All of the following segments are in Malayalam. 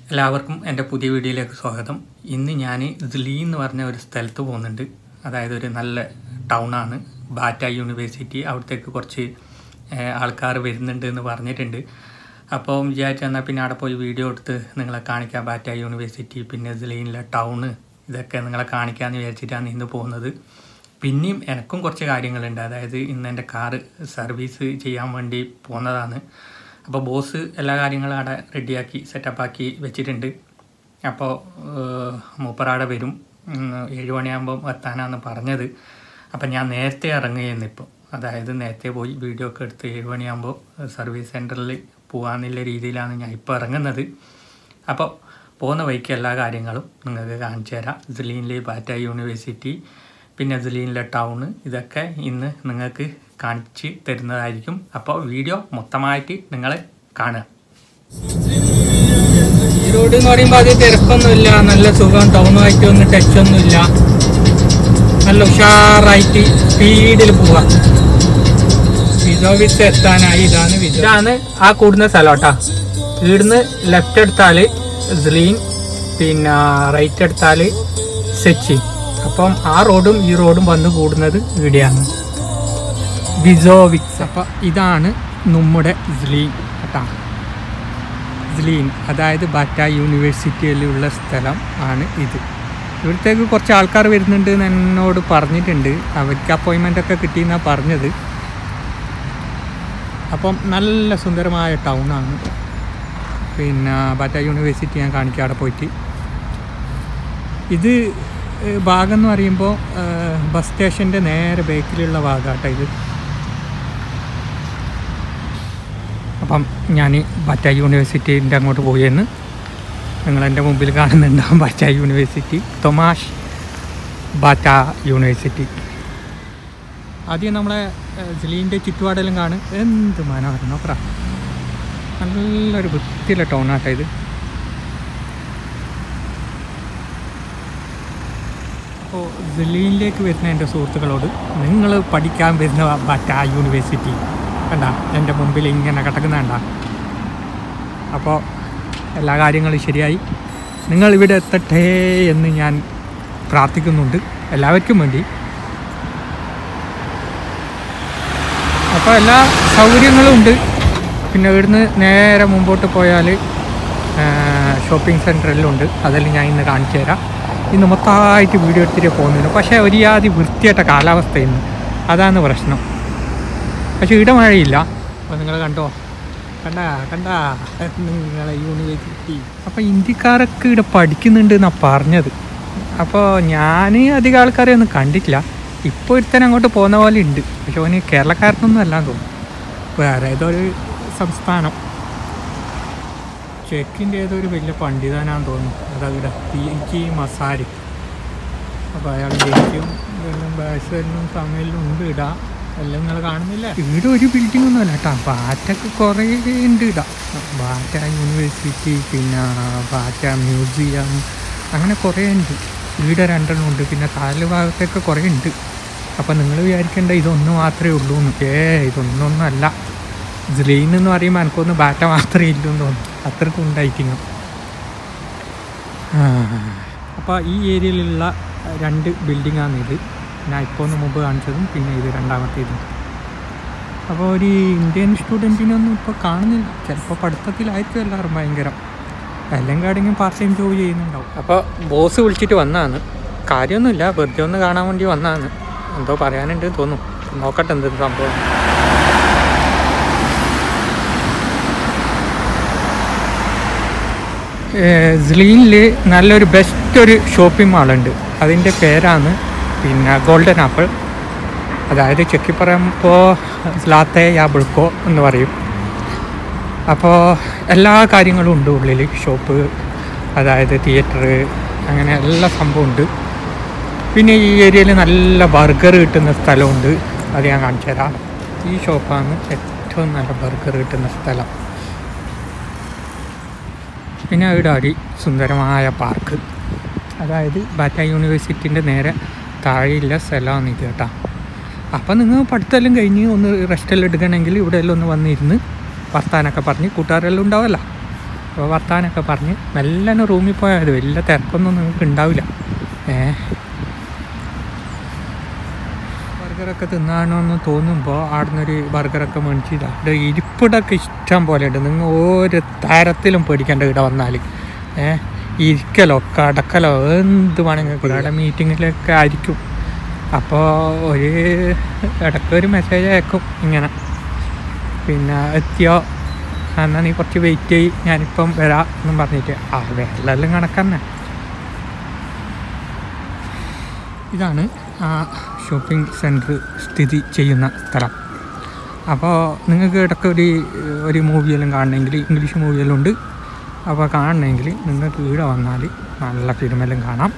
എല്ലാവർക്കും എൻ്റെ പുതിയ വീഡിയോയിലേക്ക് സ്വാഗതം ഇന്ന് ഞാൻ ദില്ലി എന്ന് പറഞ്ഞ ഒരു സ്ഥലത്ത് പോകുന്നുണ്ട് അതായത് ഒരു നല്ല ടൗണാണ് ബാറ്റ യൂണിവേഴ്സിറ്റി അവിടത്തേക്ക് കുറച്ച് ആൾക്കാർ വരുന്നുണ്ട് എന്ന് പറഞ്ഞിട്ടുണ്ട് അപ്പോൾ വിചാരിച്ചു എന്നാൽ പിന്നെ അവിടെ പോയി വീഡിയോ എടുത്ത് നിങ്ങളെ കാണിക്കാം ബാറ്റ യൂണിവേഴ്സിറ്റി പിന്നെ ദില്ലിയിലെ ടൗണ് ഇതൊക്കെ നിങ്ങളെ കാണിക്കാമെന്ന് വിചാരിച്ചിട്ടാണ് ഇന്ന് പോകുന്നത് പിന്നെയും എനിക്കും കുറച്ച് കാര്യങ്ങളുണ്ട് അതായത് ഇന്ന് എൻ്റെ കാറ് സർവീസ് ചെയ്യാൻ വേണ്ടി പോകുന്നതാണ് അപ്പോൾ ബോസ് എല്ലാ കാര്യങ്ങളും അവിടെ റെഡിയാക്കി സെറ്റപ്പാക്കി വെച്ചിട്ടുണ്ട് അപ്പോൾ മൂപ്പറാടെ വരും ഉം, ഏഴ് മണിയാകുമ്പോൾ എത്താനാണ് പറഞ്ഞത് അപ്പം ഞാൻ നേരത്തെ ഇറങ്ങുകയെന്ന് ഇപ്പോൾ അതായത് നേരത്തെ പോയി വീഡിയോ ഒക്കെ എടുത്ത് ഏഴ് മണിയാകുമ്പോൾ സർവീസ് സെൻറ്ററിൽ പോകാമെന്നുള്ള രീതിയിലാണ് ഞാൻ ഇപ്പോൾ ഇറങ്ങുന്നത് അപ്പോൾ പോകുന്ന വഴിക്ക് എല്ലാ കാര്യങ്ങളും നിങ്ങൾക്ക് കാണിച്ചു തരാം സിലീനിലെ ബാറ്റ യൂണിവേഴ്സിറ്റി പിന്നെ സിലീനിലെ ടൗണ് ഇതൊക്കെ ഇന്ന് നിങ്ങൾക്ക് കാണിച്ച് തരുന്നതായിരിക്കും അപ്പോൾ വീഡിയോ മൊത്തമായിട്ട് നിങ്ങൾ കാണുക ഈ റോഡ് എന്ന് പറയുമ്പോൾ അത് തിരക്കൊന്നുമില്ല നല്ല സുഖം ടൗണുമായിട്ട് ഒന്നും ടച്ച് ഒന്നുമില്ല നല്ല ഉഷാറായിട്ട് സ്പീഡിൽ പോവാം വിസോവിസ് എത്താനായി ഇതാണ് വിസോ ഇതാണ് ആ കൂടുന്ന സ്ഥലം കേട്ടാ ഇവിടുന്ന് ലെഫ്റ്റ് എടുത്താൽ സ്ലീൻ പിന്നെ റൈറ്റ് എടുത്താൽ സെച്ചി അപ്പം ആ റോഡും ഈ റോഡും വന്ന് കൂടുന്നത് ഇവിടെയാണ് വിസോവിക്സ് അപ്പം ഇതാണ് നമ്മുടെ സ്ലീൻ കേട്ടാ സ്ലീൻ അതായത് ബാറ്റ യൂണിവേഴ്സിറ്റിയിലുള്ള സ്ഥലം ആണ് ഇത് ഇവിടത്തേക്ക് കുറച്ച് ആൾക്കാർ വരുന്നുണ്ട് എന്ന് എന്നോട് പറഞ്ഞിട്ടുണ്ട് അവർക്ക് അപ്പോയിൻമെൻ്റ് ഒക്കെ കിട്ടിയെന്നാണ് പറഞ്ഞത് അപ്പം നല്ല സുന്ദരമായ ടൗണാണ് പിന്നെ ബാറ്റ യൂണിവേഴ്സിറ്റി ഞാൻ കാണിക്കാം അവിടെ പോയിട്ട് ഇത് ഏഹ്, ഭാഗം എന്ന് പറയുമ്പോൾ ഏഹ്, ബസ് സ്റ്റേഷൻ്റെ നേരെ ബേക്കിലുള്ള ഭാഗമാട്ടോ ഇത് അപ്പം ഞാൻ ബാറ്റ യൂണിവേഴ്സിറ്റീൻ്റെ അങ്ങോട്ട് പോയെന്ന് നിങ്ങൾ എൻ്റെ മുമ്പിൽ കാണുന്നുണ്ടാവും Bata university Tomas Bata university ആദ്യം നമ്മളെ ജിലീൻ്റെ ചുറ്റുപാടെല്ലാം കാണും എന്ത് മനോഹരം നോക്കറ നല്ലൊരു വൃത്തിയുള്ള ടൗണാട്ടോ ഇത് അപ്പോൾ ജില്ലയിലേക്ക് വരുന്ന എൻ്റെ സുഹൃത്തുക്കളോട് നിങ്ങൾ പഠിക്കാൻ വരുന്ന ബാറ്റ യൂണിവേഴ്സിറ്റി കണ്ട എൻ്റെ മുമ്പിൽ ഇങ്ങനെ കിടക്കുന്ന കണ്ട അപ്പോൾ എല്ലാ കാര്യങ്ങളും ശരിയായി നിങ്ങൾ ഇവിടെ എത്തട്ടെ എന്ന് ഞാൻ പ്രാർത്ഥിക്കുന്നുണ്ട് എല്ലാവർക്കും വേണ്ടി അപ്പോൾ എല്ലാ സൗകര്യങ്ങളും ഉണ്ട് പിന്നെ ഇവിടുന്ന് നേരെ മുമ്പോട്ട് പോയാൽ ഷോപ്പിംഗ് സെൻറ്ററെല്ലാം ഉണ്ട് അതെല്ലാം ഞാൻ ഇന്ന് കാണിച്ചു തരാം ഇന്ന് മൊത്തമായിട്ട് വീഡിയോ എടുത്തിട്ട് പോകുന്നതിന് പക്ഷേ ഒരു യാതി വൃത്തിയായിട്ട കാലാവസ്ഥ ഇന്ന് അതാണ് പ്രശ്നം പക്ഷേ ഇവിടെ മഴയില്ല അപ്പോൾ നിങ്ങൾ കണ്ടോ കണ്ട കണ്ട നിങ്ങളെ യൂണിവേഴ്സിറ്റി അപ്പോൾ ഇന്ത്യക്കാരൊക്കെ ഇവിടെ പഠിക്കുന്നുണ്ട് എന്നാണ് പറഞ്ഞത് അപ്പോൾ ഞാൻ അധികം ആൾക്കാരെ ഒന്നും കണ്ടിട്ടില്ല ഇപ്പോൾ ഒരുത്തൻ അങ്ങോട്ട് പോകുന്ന പോലെ ഉണ്ട് പക്ഷെ അവന് കേരളക്കാരനൊന്നും അല്ലാന്ന് തോന്നുന്നു വേറെ ഏതോ ഒരു സംസ്ഥാനം ചെക്കിൻ്റെ ഏതോ ഒരു വലിയ പണ്ഡിതനാന്ന് തോന്നുന്നു അതാ ഇവിടെ പി ജി മസാരി അപ്പോൾ അയാൾ ജയിക്കും ഭാഷയിലും തമിഴിലും ഉണ്ട് ഇടാ എല്ലാം നിങ്ങൾ കാണുന്നില്ല ഇവിടെ ഒരു ബിൽഡിംഗ് ഒന്നും അല്ല കേട്ടോ ബാറ്റൊക്കെ കുറേ ഉണ്ട് ഇടാ ബാറ്റ യൂണിവേഴ്സിറ്റി പിന്നെ ബാറ്റ മ്യൂസിയം അങ്ങനെ കുറേ ഉണ്ട് ഇവിടെ രണ്ടെണ്ണം ഉണ്ട് പിന്നെ താല് ഭാഗത്തൊക്കെ കുറേ ഉണ്ട് അപ്പം നിങ്ങൾ വിചാരിക്കേണ്ട ഇതൊന്നും മാത്രമേ ഉള്ളൂ എന്ന് ഏ ഇതൊന്നൊന്നും അല്ല ജിലീൻ എന്ന് പറയുമ്പോൾ എനിക്കൊന്ന് ബാറ്റ മാത്രമേ ഇല്ലൂ എന്ന് തോന്നുന്നു അത്രക്കും ഉണ്ടായിട്ടിങ്ങും അപ്പോൾ ഈ ഏരിയയിലുള്ള രണ്ട് ബിൽഡിങ്ങാണ് ഇത് ഞാൻ ഇപ്പോൾ ഒന്ന് മുമ്പ് കാണിച്ചതും പിന്നെ ഇത് രണ്ടാമത്തേതും അപ്പോൾ ഒരു ഇന്ത്യൻ സ്റ്റുഡൻറ്റിനൊന്നും ഇപ്പോൾ കാണുന്നില്ല ചിലപ്പോൾ പഠിത്തത്തിലായിരിക്കും എല്ലാവരും ഭയങ്കരം അല്ലെങ്കിൽ എവിടെയെങ്കിലും പാർട്ട് ടൈം ജോബ് ചെയ്യുന്നുണ്ടാവും അപ്പോൾ ബോസ് വിളിച്ചിട്ട് വന്നതാണ് കാര്യമൊന്നുമില്ല വെറുതെ ഒന്ന് കാണാൻ വേണ്ടി വന്നതാണ് എന്തോ പറയാനുണ്ട് തോന്നും നോക്കട്ടെ എന്ത് സംഭവം സ്ലീനിൽ നല്ലൊരു ബെസ്റ്റ് ഒരു ഷോപ്പിംഗ് മാളുണ്ട് അതിൻ്റെ പേരാണ് പിന്നെ ഗോൾഡൻ ആപ്പിൾ അതായത് ചെക്കി പറയുമ്പോൾ സ്ലാത്തെ യാബിൾക്കോ എന്ന് പറയും അപ്പോൾ എല്ലാ കാര്യങ്ങളും ഉണ്ട് ഉള്ളിൽ ഷോപ്പ് അതായത് തിയേറ്റർ അങ്ങനെ എല്ലാ സംഭവം ഉണ്ട് പിന്നെ ഈ ഏരിയയിൽ നല്ല ബർഗർ കിട്ടുന്ന സ്ഥലമുണ്ട് അത് ഞാൻ കാണിച്ചു തരാം ഈ ഷോപ്പാണ് ഏറ്റവും നല്ല ബർഗർ കിട്ടുന്ന സ്ഥലം പിന്നെ ഇവിടെ അടി സുന്ദരമായ പാർക്ക് അതായത് ബാറ്റ യൂണിവേഴ്സിറ്റിൻ്റെ നേരെ താഴെയുള്ള സ്ഥലമാണ് ഇത് കേട്ടോ അപ്പം നിങ്ങൾ പഠിത്തമെല്ലാം കഴിഞ്ഞ് ഒന്ന് റെസ്റ്റെല്ലാം എടുക്കണമെങ്കിൽ ഇവിടെ എല്ലാം ഒന്ന് വന്നിരുന്ന് വർത്താനൊക്കെ പറഞ്ഞ് കൂട്ടുകാരെല്ലാം ഉണ്ടാവല്ല അപ്പോൾ വർത്താനൊക്കെ പറഞ്ഞ് മെല്ലനെ റൂമിൽ പോയാൽ മതി വലിയ തിരക്കൊന്നും നിങ്ങൾക്ക് ഉണ്ടാവില്ല ഏ ബർഗറൊക്കെ തിന്നാണെന്ന് തോന്നുമ്പോൾ ആടുന്നൊരു ബർഗറൊക്കെ മേടിച്ചില്ല ഇവിടെ ഇരിപ്പിടൊക്കെ ഇഷ്ടം പോലെ ഉണ്ട് നിങ്ങൾ ഒരു തരത്തിലും പേടിക്കേണ്ട ഇവിടെ വന്നാൽ ഏ ഇരിക്കലോ കടക്കലോ എന്ത് വേണമെങ്കിൽ ഇവിടെ മീറ്റിങ്ങിലൊക്കെ ആയിരിക്കും അപ്പോൾ ഒരു ഇടയ്ക്ക് ഒരു മെസ്സേജ് അയക്കും ഇങ്ങനെ പിന്നെ എത്തിയോ എന്നാൽ നീ കുറച്ച് വെയിറ്റ് ചെയ്യ് ഞാനിപ്പം വരാം എന്നും പറഞ്ഞിട്ട് ആ വെള്ളമെല്ലാം കണക്കന്നെ ഇതാണ് ആ ഷോപ്പിംഗ് സെൻറ്റർ സ്ഥിതി ചെയ്യുന്ന സ്ഥലം അപ്പോൾ നിങ്ങൾക്ക് ഇടയ്ക്ക് ഒരു ഒരു മൂവിയെല്ലാം കാണണമെങ്കിൽ ഇംഗ്ലീഷ് മൂവിയെല്ലാം ഉണ്ട് അപ്പോൾ കാണണമെങ്കിൽ നിങ്ങൾക്ക് ഇവിടെ വന്നാൽ നല്ല ഫിലിമെല്ലാം കാണാം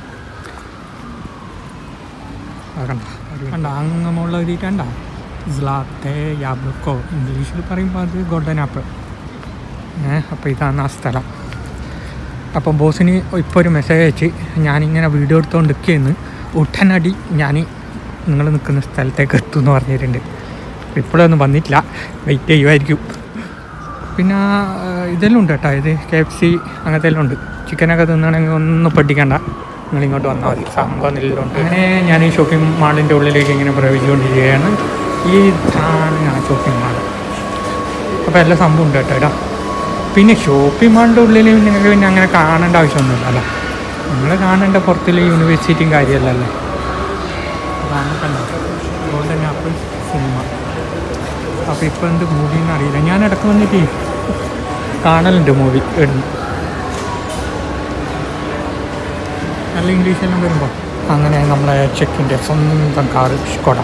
അത് കണ്ട കണ്ട അങ്ങ് മുകളിൽ എഴുതിയിട്ടണ്ട സ്ലാത്തെ യാബ്ലക്കോ ഇംഗ്ലീഷിൽ പറയുമ്പോൾ അത് ഗോൾഡൻ ആപ്പിൾ ഏഹ് അപ്പോൾ ഇതാണ് ആ സ്ഥലം അപ്പം ബോസിന് ഇപ്പോൾ ഒരു മെസ്സേജ് അയച്ച് ഞാനിങ്ങനെ വീഡിയോ എടുത്തുകൊണ്ട് നിൽക്കുകയെന്ന് ഉടനടി ഞാൻ നിങ്ങൾ നിൽക്കുന്ന സ്ഥലത്തേക്ക് എത്തും എന്ന് പറഞ്ഞിട്ടുണ്ട് ഇപ്പോഴൊന്നും വന്നിട്ടില്ല വെയിറ്റ് ചെയ്യുമായിരിക്കും പിന്നെ ആ, ഇതെല്ലാം ഉണ്ട് കേട്ടോ ഇത് കെ എഫ് സി അങ്ങനത്തെ എല്ലാം ഉണ്ട് ചിക്കനൊക്കെ തിന്നണമെങ്കിൽ ഒന്നും പഠിക്കണ്ട നിങ്ങൾ ഇങ്ങോട്ട് വന്നാൽ മതി സംഭവം എല്ലാം ഉണ്ട് അങ്ങനെ ഞാൻ ഈ ഷോപ്പിംഗ് മാളിൻ്റെ ഉള്ളിലേക്ക് ഇങ്ങനെ പ്രവേശിച്ചുകൊണ്ടിരിക്കുകയാണ് ഈ ഇതാണ് ആ ഷോപ്പിംഗ് മാൾ അപ്പോൾ എല്ലാ സംഭവം ഉണ്ട് കേട്ടോ ഇടാ പിന്നെ ഷോപ്പിംഗ് മാളിൻ്റെ ഉള്ളിൽ നിങ്ങൾക്ക് പിന്നെ അങ്ങനെ കാണേണ്ട ആവശ്യമൊന്നുമില്ല നിങ്ങൾ കാണേണ്ട പുറത്തുള്ള യൂണിവേഴ്സിറ്റിയും കാര്യമല്ലല്ലേ അതാണ് കണ്ടത് ഗോൾഡൻ ആപ്പിൾ സിനിമ അപ്പോൾ ഇപ്പോൾ എന്ത് മൂവി എന്ന് അറിയില്ല ഞാൻ ഇടയ്ക്ക് വന്നിട്ട് കാണലുണ്ട് മൂവി ഇടുന്നു നല്ല ഇംഗ്ലീഷെല്ലാം വരുമ്പോൾ അങ്ങനെ നമ്മളെ ചെക്കിൻ്റെ സ്വന്തം കാറ് സ്കോഡ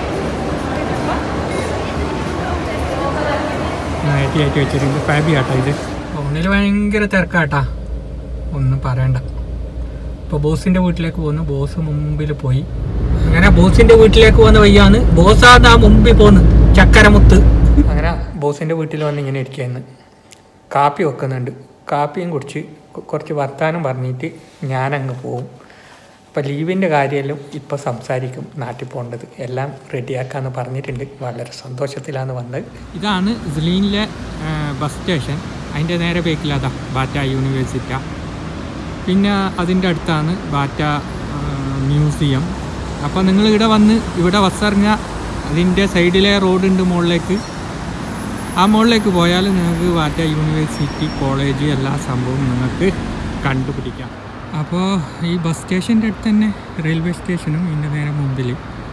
നയറ്റി ആയിട്ട് വെച്ചിട്ടുണ്ട് ഫാബി ആട്ടാ ഇത് ഫോണിൽ ഭയങ്കര തിരക്കാട്ടാ ഒന്നും പറയണ്ട ഇപ്പോൾ ബോസിൻ്റെ വീട്ടിലേക്ക് പോകുന്നു ബോസ് മുമ്പിൽ പോയി അങ്ങനെ ബോസിൻ്റെ വീട്ടിലേക്ക് പോകുന്ന വയ്യാന്ന് ബോസാണ് ആ മുമ്പിൽ പോന്ന് ചക്കരമുത്ത് അങ്ങനെ ബോസിൻ്റെ വീട്ടിൽ വന്ന് ഇങ്ങനെ ഇരിക്കുകയെന്ന് കാപ്പി വെക്കുന്നുണ്ട് കാപ്പിയും കുടിച്ച് കൊ- കുറച്ച് വർത്താനം പറഞ്ഞിട്ട് ഞാനങ്ങ് പോവും അപ്പോൾ ലീവിൻ്റെ കാര്യമെല്ലാം ഇപ്പോൾ സംസാരിക്കും നാട്ടിൽ പോകേണ്ടത് എല്ലാം റെഡിയാക്കാമെന്ന് പറഞ്ഞിട്ടുണ്ട് വളരെ സന്തോഷത്തിലാണ് വന്നത് ഇതാണ് സിലീനിലെ ബസ് സ്റ്റേഷൻ അതിൻ്റെ നേരെ ബേക്കിലതാ ബാറ്റ യൂണിവേഴ്സിറ്റി പിന്നെ അതിൻ്റെ അടുത്താണ് ബാറ്റ ആ, മ്യൂസിയം അപ്പോൾ നിങ്ങൾ ഇവിടെ വന്ന് ഇവിടെ ബസ് ഇറങ്ങുക അതിൻ്റെ സൈഡിലെ റോഡുണ്ട് മുകളിലേക്ക് ആ മുകളിലേക്ക് പോയാൽ നിങ്ങൾക്ക് ബാറ്റ യൂണിവേഴ്സിറ്റി കോളേജ് എല്ലാ സംഭവവും നിങ്ങൾക്ക് കണ്ടുപിടിക്കാം അപ്പോൾ ഈ ബസ് സ്റ്റേഷൻ്റെ അടുത്ത് തന്നെ റെയിൽവേ സ്റ്റേഷനും ഇതിൻ്റെ നേരെ മുമ്പിൽ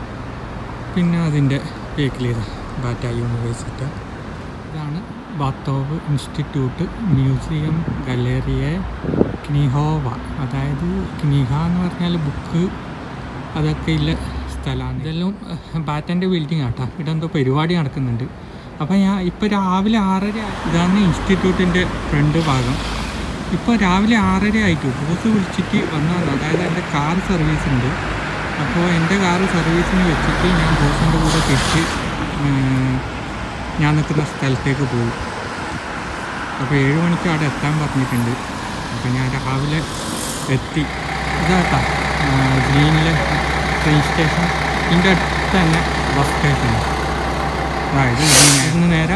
പിന്നെ അതിൻ്റെ ബേക്കിൽ ബാറ്റ യൂണിവേഴ്സിറ്റി ഇതാണ് ബാത്തോവ് ഇൻസ്റ്റിറ്റ്യൂട്ട് മ്യൂസിയം ഗലേറിയെ ക്നിഹോവ അതായത് ക്നിഹ എന്ന് പറഞ്ഞാൽ ബുക്ക് അതൊക്കെ ഉള്ള സ്ഥലമാണ് ഇതെല്ലാം ബാറ്റൻ്റെ ബിൽഡിംഗ് ആട്ടാ ഇവിടെ എന്തോ പരിപാടി നടക്കുന്നുണ്ട് അപ്പോൾ ഞാൻ ഇപ്പോൾ രാവിലെ ആറര ഇതാണ് ഇൻസ്റ്റിറ്റ്യൂട്ടിൻ്റെ ഫ്രണ്ട് ഭാഗം ഇപ്പോൾ രാവിലെ ആറര ആയിട്ട് ബോസ് വിളിച്ചിട്ട് വന്നതാണ് അതായത് എൻ്റെ കാർ സർവീസ് ഉണ്ട് അപ്പോൾ എൻ്റെ കാറ് സർവീസിന് വെച്ചിട്ട് ഞാൻ ബോസിൻ്റെ കൂടെ തിരിച്ച് ഉം, ഞാൻ നിൽക്കുന്ന സ്ഥലത്തേക്ക് പോയി അപ്പോൾ ഏഴ് മണിക്ക് അവിടെ എത്താൻ പറഞ്ഞിട്ടുണ്ട് അപ്പോൾ ഞാൻ രാവിലെ എത്തി ഇതാട്ടാ ഗ്രീനിലെ ട്രെയിൻ സ്റ്റേഷൻ ഇതിൻ്റെ അടുത്ത് തന്നെ ബസ് സ്റ്റേഷൻ അതായത് ഇതിന് നേരെ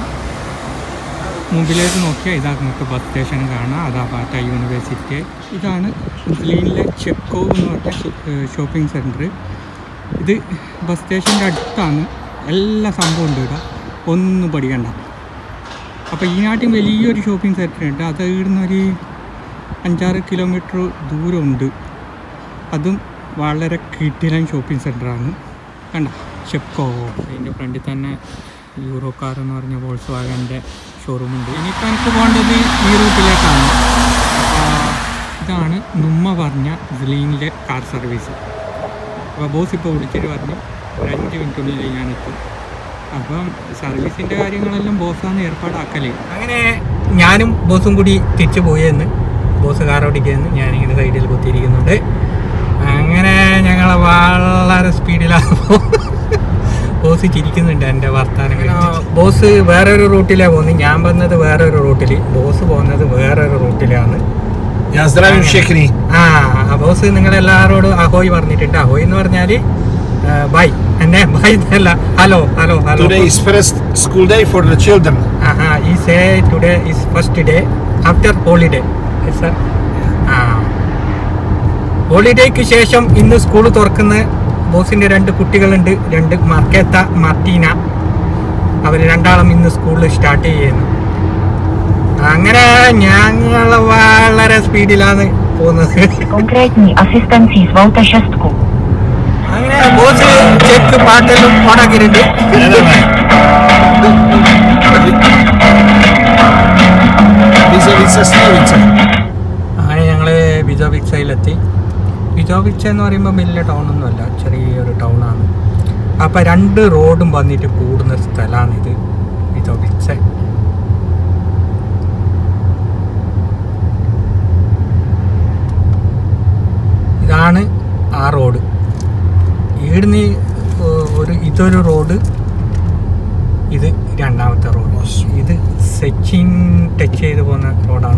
മുമ്പിലേക്ക് നോക്കിയാൽ ഇതാ നമുക്ക് ബസ് സ്റ്റേഷൻ കാണാം അതാ ബാറ്റ യൂണിവേഴ്സിറ്റി ഇതാണ് മുസ്ലിമിലെ ചെക്കോ എന്ന് പറഞ്ഞ ഷോപ്പിംഗ് സെൻറ്റർ ഇത് ബസ് സ്റ്റേഷൻ്റെ അടുത്താണ് എല്ലാ സംഭവം ഉണ്ട് ഇവിടെ ഒന്നും പഠിക്കണ്ട അപ്പോൾ ഈ നാട്ടിൽ വലിയൊരു ഷോപ്പിംഗ് സെൻറ്റർ ഉണ്ട് അത് ഇവിടുന്ന് ഒരു അഞ്ചാറ് കിലോമീറ്റർ ദൂരമുണ്ട് അതും വളരെ കിട്ടിലൻ ഷോപ്പിംഗ് സെൻറ്ററാണ് കണ്ട ചെക്കോ അതിൻ്റെ ഫ്രണ്ടിൽ തന്നെ യൂറോ കാർ എന്ന് പറഞ്ഞ വോൾസ് വാഗൻ്റെ ഷോറൂമുണ്ട് ഇനിയിപ്പോൾ എനിക്ക് പോകേണ്ടത് ഈ റൂട്ടിലേക്കാണ് അപ്പോൾ ഇതാണ് നുമ്മ പറഞ്ഞ സിലീനിലെ കാർ സർവീസ് അപ്പോൾ ബോസ് ഇപ്പോൾ വിളിച്ചിട്ട് പറഞ്ഞു ഒരു അഞ്ച് മിനിറ്റുള്ളിൽ ഞാൻ എത്തും അപ്പം സർവീസിൻ്റെ കാര്യങ്ങളെല്ലാം ബോസാണ് ഏർപ്പാടാക്കല് അങ്ങനെ ഞാനും ബോസും കൂടി തിരിച്ചു പോയെന്ന് ബോസ് കാർ ഓടിക്കുന്നു ഞാനിങ്ങനെ സൈഡിൽ കുത്തിയിരിക്കുന്നുണ്ട് അങ്ങനെ ഞങ്ങൾ വളരെ സ്പീഡിലാണ് ബോസ് ചിരിക്കുന്നുണ്ട് എൻ്റെ വർത്താനം കേട്ടിട്ട്. ബോസ് വേറൊരു റൂട്ടിലാണ് പോകുന്നത് ഞാൻ വന്നത് വേറൊരു റൂട്ടിൽ ബോസ് പോകുന്നത് വേറൊരു റൂട്ടിലാണ് Ja, zdravím všechny. ആ ബോസ് നിങ്ങൾ എല്ലാവരോടും അഹോയ് പറഞ്ഞിട്ടുണ്ട് അഹോയ് എന്ന് പറഞ്ഞാല് ബൈ എന്നെ ബൈ എന്നല്ല hello hello hello Today is first school day for the children. ഈ say today is first day after holiday sir ആ ഹോളിഡേക്ക് ശേഷം ഇന്ന് സ്കൂൾ തുറക്കുന്ന ബോസിന്റെ രണ്ട് കുട്ടികളുണ്ട് രണ്ട് മർക്കേത്ത മാർട്ടീന അവർ രണ്ടാളും ഇന്ന് സ്കൂളിൽ സ്റ്റാർട്ട് ചെയ്യുന്നു അങ്ങനെ ഞങ്ങൾ വളരെ സ്പീഡിലാണ് പോകുന്നത് Konkrétní asistencí zvolte šestku. അങ്ങനെ ബോസ് ചെക്ക് പാട്ടെല്ലാം ഓണാക്കിയിട്ടുണ്ട് Vizovice Snovice. അങ്ങനെ ഞങ്ങൾ വിജോവിക്സയിലെത്തി വിജോവിക്സ എന്ന് പറയുമ്പോൾ വലിയ ടൗണൊന്നുമല്ല ചെറിയൊരു ടൗണാണ് അപ്പം രണ്ട് റോഡും വന്നിട്ട് കൂടുന്ന സ്ഥലമാണിത് വിജോവിക്സ ഇതാണ് ആ റോഡ് ഇവിടുന്ന് ഒരു ഇതൊരു റോഡ് ഇത് രണ്ടാമത്തെ റോഡ് ഇത് സെച്ചിൻ ടച്ച് ചെയ്ത് പോകുന്ന റോഡാണ്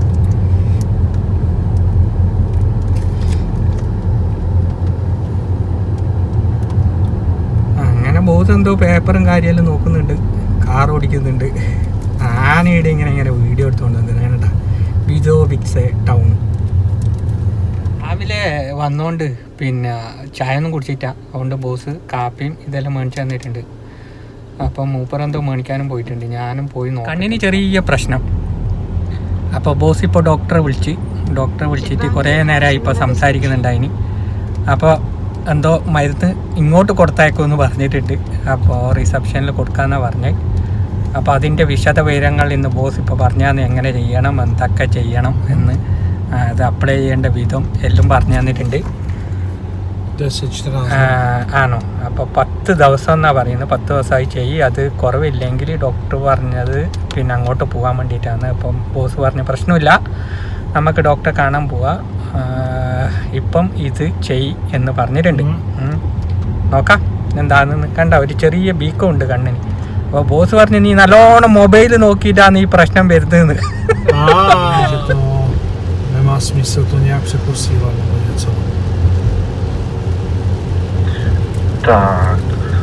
അങ്ങനെ ബോസ് എന്തോ പേപ്പറും കാര്യമെല്ലാം നോക്കുന്നുണ്ട് കാർ ഓടിക്കുന്നുണ്ട് ആനയുടെ ഇങ്ങനെ ഇങ്ങനെ വീഡിയോ എടുത്തുകൊണ്ട് വന്നിട്ട് ബിജോ വിക്സ് ടൗൺ രാവിലെ വന്നുകൊണ്ട് പിന്നെ ചായ ഒന്നും കുടിച്ചിട്ട അതുകൊണ്ട് ബോസ് കാപ്പിയും ഇതെല്ലാം മേടിച്ചു തന്നിട്ടുണ്ട് അപ്പം മൂപ്പറെന്തോ മേടിക്കാനും പോയിട്ടുണ്ട് ഞാനും പോയി നോക്കാം കണ്ണിന് ചെറിയ പ്രശ്നം അപ്പോൾ ബോസ് ഇപ്പോൾ ഡോക്ടറെ വിളിച്ച് ഡോക്ടറെ വിളിച്ചിട്ട് കുറേ നേരമായി ഇപ്പോൾ സംസാരിക്കുന്നുണ്ടായിന് അപ്പോൾ എന്തോ മരുന്ന് ഇങ്ങോട്ട് കൊടുത്തയക്കുമെന്ന് പറഞ്ഞിട്ടുണ്ട് അപ്പോൾ റിസപ്ഷനിൽ കൊടുക്കാമെന്നാണ് പറഞ്ഞത് അപ്പോൾ അതിൻ്റെ വിശദ വിവരങ്ങൾ ഇന്ന് ബോസ് ഇപ്പോൾ പറഞ്ഞാൽ എങ്ങനെ ചെയ്യണം എന്തൊക്കെ ചെയ്യണം എന്ന് ആ, അത് അപ്ലൈ ചെയ്യേണ്ട വിധം എല്ലാം പറഞ്ഞു തന്നിട്ടുണ്ട് Deset, ആ, 14. ആണോ അപ്പോൾ പത്ത് ദിവസം എന്നാണ് പറയുന്നത് പത്ത് ദിവസമായി ചെയ്യും അത് കുറവില്ലെങ്കിൽ ഡോക്ടർ പറഞ്ഞത് പിന്നെ അങ്ങോട്ട് പോകാൻ വേണ്ടിയിട്ടാണ് അപ്പം ബോസ് പറഞ്ഞ പ്രശ്നമില്ല നമുക്ക് ഡോക്ടറെ കാണാൻ പോവാം ആ, ഇപ്പം ഇത് ചെയ് എന്ന് പറഞ്ഞിട്ടുണ്ട് ഉം. നോക്കാം എന്താണെന്ന് കണ്ട ഒരു ചെറിയ ബീക്കം ഉണ്ട് കണ്ണിന് അപ്പോൾ ബോസ് പറഞ്ഞു നീ നല്ലോണം മൊബൈൽ നോക്കിയിട്ടാണ് ഈ പ്രശ്നം വരുന്നത് A, že to nemá smysl to nějak přeposílat nebo něco. Tak.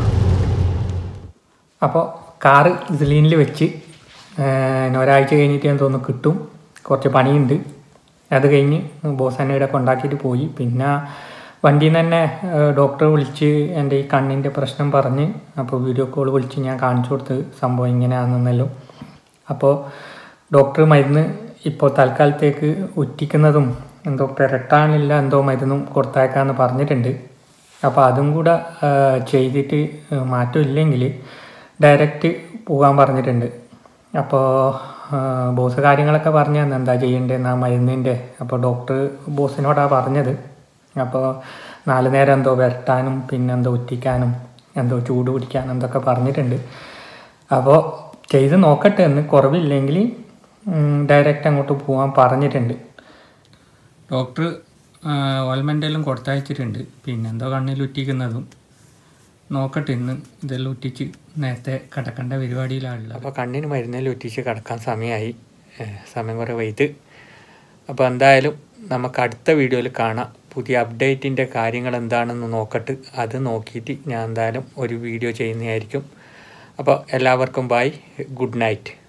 അപ്പോൾ കാറ് സിലീനിൽ വെച്ച് ഏഹ്, ഒരാഴ്ച കഴിഞ്ഞിട്ട് ഞാൻ തോന്നുന്നു കിട്ടും കുറച്ച് പണിയുണ്ട് അത് കഴിഞ്ഞ് ബോസ് എന്നെ ഇവിടെ കൊണ്ടാക്കിയിട്ട് പോയി പിന്നെ വണ്ടിയിൽ നിന്ന് തന്നെ ഡോക്ടറെ വിളിച്ച് എൻ്റെ ഈ കണ്ണിൻ്റെ പ്രശ്നം പറഞ്ഞ് അപ്പോൾ വീഡിയോ കോൾ വിളിച്ച് ഞാൻ കാണിച്ചു കൊടുത്ത് സംഭവം ഇങ്ങനെയാണെന്നല്ലോ അപ്പോൾ ഡോക്ടർ മരുന്ന് ഇപ്പോൾ തൽക്കാലത്തേക്ക് ഉറ്റിക്കുന്നതും എന്തോ പെരട്ടാനില്ല എന്തോ മരുന്നും കൊടുത്തയക്കാമെന്ന് പറഞ്ഞിട്ടുണ്ട് അപ്പോൾ അതും കൂടെ ആ, ചെയ്തിട്ട് മാറ്റമില്ലെങ്കിൽ ഡയറക്റ്റ് പോകാൻ പറഞ്ഞിട്ടുണ്ട് അപ്പോൾ ബോസ് കാര്യങ്ങളൊക്കെ പറഞ്ഞു തന്നെ എന്താ ചെയ്യേണ്ടതെന്ന് ആ മരുന്നിൻ്റെ അപ്പോൾ ഡോക്ടർ ബോസിനോടാണ് പറഞ്ഞത് അപ്പോൾ നാല് നേരം എന്തോ വരട്ടാനും പിന്നെ എന്തോ ഉറ്റിക്കാനും എന്തോ ചൂട് പിടിക്കാനും എന്തൊക്കെ പറഞ്ഞിട്ടുണ്ട് അപ്പോൾ ചെയ്ത് നോക്കട്ടെ എന്ന് കുറവില്ലെങ്കിൽ ഡയറക്റ്റ് അങ്ങോട്ട് പോകാൻ പറഞ്ഞിട്ടുണ്ട് ഡോക്ടർ ഓൽമെൻ്റെല്ലാം കൊടുത്തയച്ചിട്ടുണ്ട് പിന്നെ എന്തോ കണ്ണിൽ ഉറ്റിക്കുന്നതും നോക്കട്ടെ ഇന്ന് ഇതെല്ലാം ഉറ്റിച്ച് നേരത്തെ കിടക്കേണ്ട പരിപാടിയിലാണുള്ളത് അപ്പോൾ കണ്ണിന് മരുന്നെല്ലാം ഉറ്റിച്ച് കിടക്കാൻ സമയമായി ഏഹ് സമയം കുറേ വൈകിട്ട് അപ്പോൾ എന്തായാലും നമുക്ക് അടുത്ത വീഡിയോയിൽ കാണാം പുതിയ അപ്ഡേറ്റിൻ്റെ കാര്യങ്ങൾ എന്താണെന്ന് നോക്കട്ട് അത് നോക്കിയിട്ട് ഞാൻ എന്തായാലും ഒരു വീഡിയോ ചെയ്യുന്നതായിരിക്കും അപ്പോൾ എല്ലാവർക്കും ബൈ ഗുഡ് നൈറ്റ്